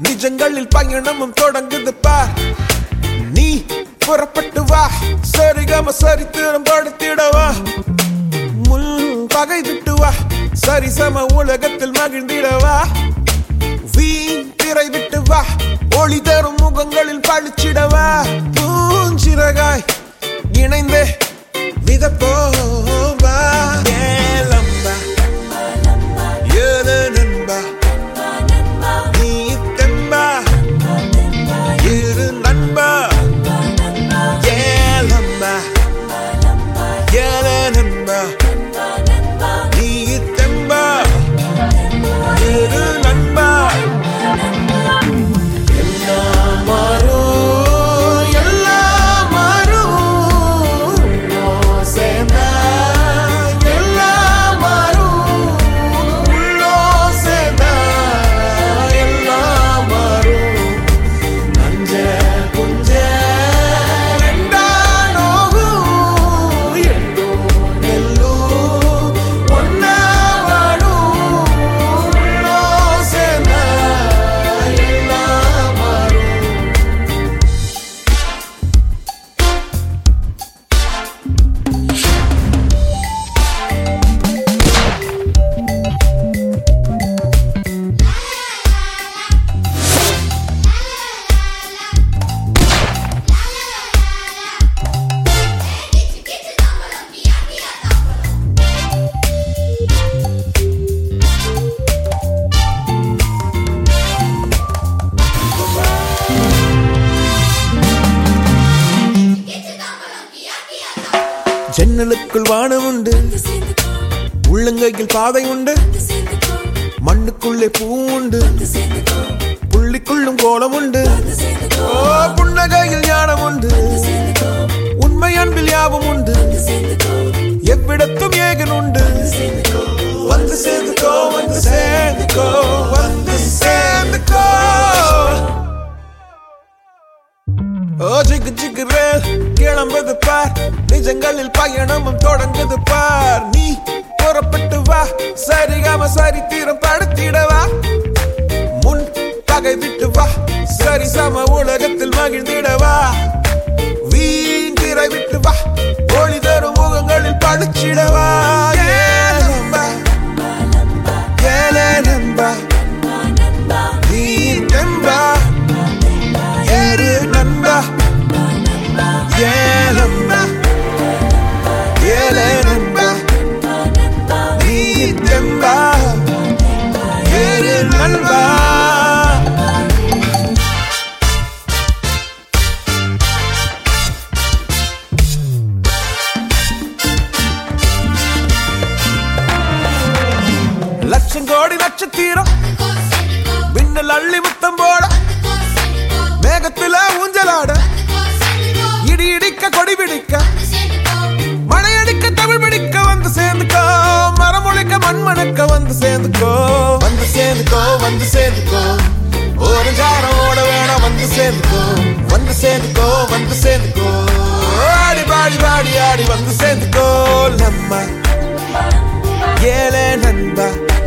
நிஜங்களில் பயணமும் தொடங்குது பார் நீ புறப்பட்டு வா சரிகம சரித்திரம் படுத்திடவா முள் பகை விட்டு வா சரிசம உலகத்தில் மகிழ்ந்திடவா வீண் திரை விட்டு வா ஒளி தரும் முகங்களில் பழிச்சிடவா பூஞ்சிறகாய் இணைந்தே மிதப்போவா ஏலம்பா ஏழு நண்பா நீ தெம்பா இரு நண்பா ஏலம்பா ஏழு நண்பா நீ தெம்பா இரு நண்பா எல்லாம் மாறும், எல்லாம் மாறும். உள்ளோம் சேர்ந்தா எல்லாம் மாறும். உள்ளோம் சேர்ந்தா எல்லாம் மாறும். நஞ்ச புஞ்ச ரெண்டா நோகும். எள்ளும் நெல்லும் ஒண்ணா வாழும். உள்ளோம் சேர்ந்தா எல்லாம் மாறும். ஜன்னலுக்குள் வானம் உண்டு உள்ளங்கையில் பாதை உண்டு மண்ணுக்குள்ளே பூ உண்டு புள்ளிக்குள்ளும் கோலம் உண்டு ஓ புன்னகையில் ஞானம் உண்டு உண்மை அன்பில் யாவும் உண்டு எவ்விடத்தும் ஏகன் உண்டு வந்து சேர்ந்துக்கோ வந்து சேர்ந்துக்கோ வந்து சேர்ந்துக்கோ ஓ ஜிகு ஜிகுரே கிளம்புது பார் நிஜங்களில் பயணமும் தொடங்குது பார் நீ புறப்பட்டு வா சரிகாம சரித்திரம் படுத்திடவா முன் பகை விட்டு வா சரி சம உலகத்தில் மகிழ்ந்திடவா வீண் திரை விட்டு வா ஒளி தரும் முகங்களில் பழிச்சிடவா ஏலம்பா ஏலே நண்பா நீ தெம்பா ஏறு நண்பா ஏலம்பா ஏலே நண்பா நீ தெம்பா ஏறு நண்பா லட்சம் கோடி நட்சத்திரம் மின்னல் அள்ளி முத்தம் போட மேகத்துல ஊஞ்சலாட இடி இடிக்க கொடி பிடிக்க மழை அடிக்க தமிழ் பிடிக்க வந்து சேர்ந்துக்கோ மரம் முளைக்க மண் மணக்க வந்து சேர்ந்துக்கோ வந்து சேர்ந்துக்கோ வந்து சேர்ந்துக்கோ ஒரு ஜாரம் ஓட வேணாம் வந்து சேர்ந்துக்கோ வந்து சேர்ந்துக்கோ வந்து சேர்ந்துக்கோ ஆடி பாடி பாடி ஆடி வந்து சேர்ந்துக்கோ நம்ம ஏழை நண்பா